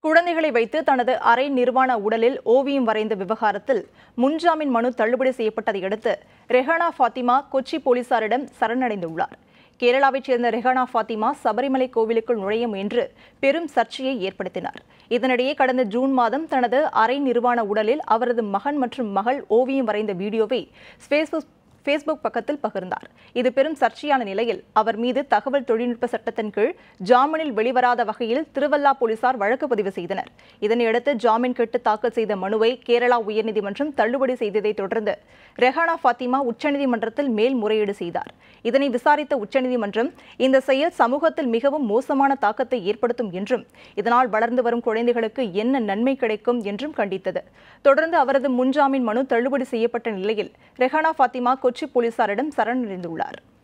குழந்தைகளை வைத்து தனது அரை நிர்வாண உடலில் ஓவியம் வரைந்த விவகாரத்தில் முன்ஜாமீன் மனு தள்ளுபடி செய்யப்பட்டதை அடுத்து ரெஹானா ஃபாத்திமா கொச்சி போலீசாரிடம் சரணடைந்துள்ளார் கேரளாவைச் சேர்ந்த ரெஹானா ஃபாத்திமா சபரிமலை கோவிலுக்குள் நுழைய முயன்று பெரும் சர்ச்சையை ஏற்படுத்தினார் இதனிடையே கடந்த ஜூன் மாதம் தனது அரை நிர்வாண உடலில் அவரது மகன் மற்றும் மகள் ஓவியம் வரைந்த வீடியோவை ஃபேஸ்புக் ஃபேஸ்புக் பக்கத்தில் பகிர்ந்தார் இது பெரும் சர்ச்சையான நிலையில் அவர் மீது தகவல் தொழில்நுட்ப சட்டத்தின் கீழ் ஜாமீனில் வெளிவராத வகையில் திருவல்லா போலீசார் வழக்கு பதிவு செய்தனர் இதனையடுத்து ஜாமீன் கேட்டு தாக்கல் செய்த மனுவை கேரளா உயர்நீதிமன்றம் தள்ளுபடி செய்ததைத் தொடர்ந்து ரெஹானா ஃபாத்திமா உச்சநீதிமன்றத்தில் மேல்முறையீடு செய்தார் இதனை விசாரித்த உச்சநீதிமன்றம் இந்த செயல் சமூகத்தில் மிகவும் மோசமான தாக்கத்தை ஏற்படுத்தும் என்றும் இதனால் வளர்ந்து வரும் குழந்தைகளுக்கு என்ன நன்மை கிடைக்கும் என்றும் கண்டித்தது தொடர்ந்து அவரது முன்ஜாமீன் மனு தள்ளுபடி செய்யப்பட்ட நிலையில் ரெஹானா ஃபாத்திமா கொச்சி போலீசாரிடம் சரணடைந்துள்ளார்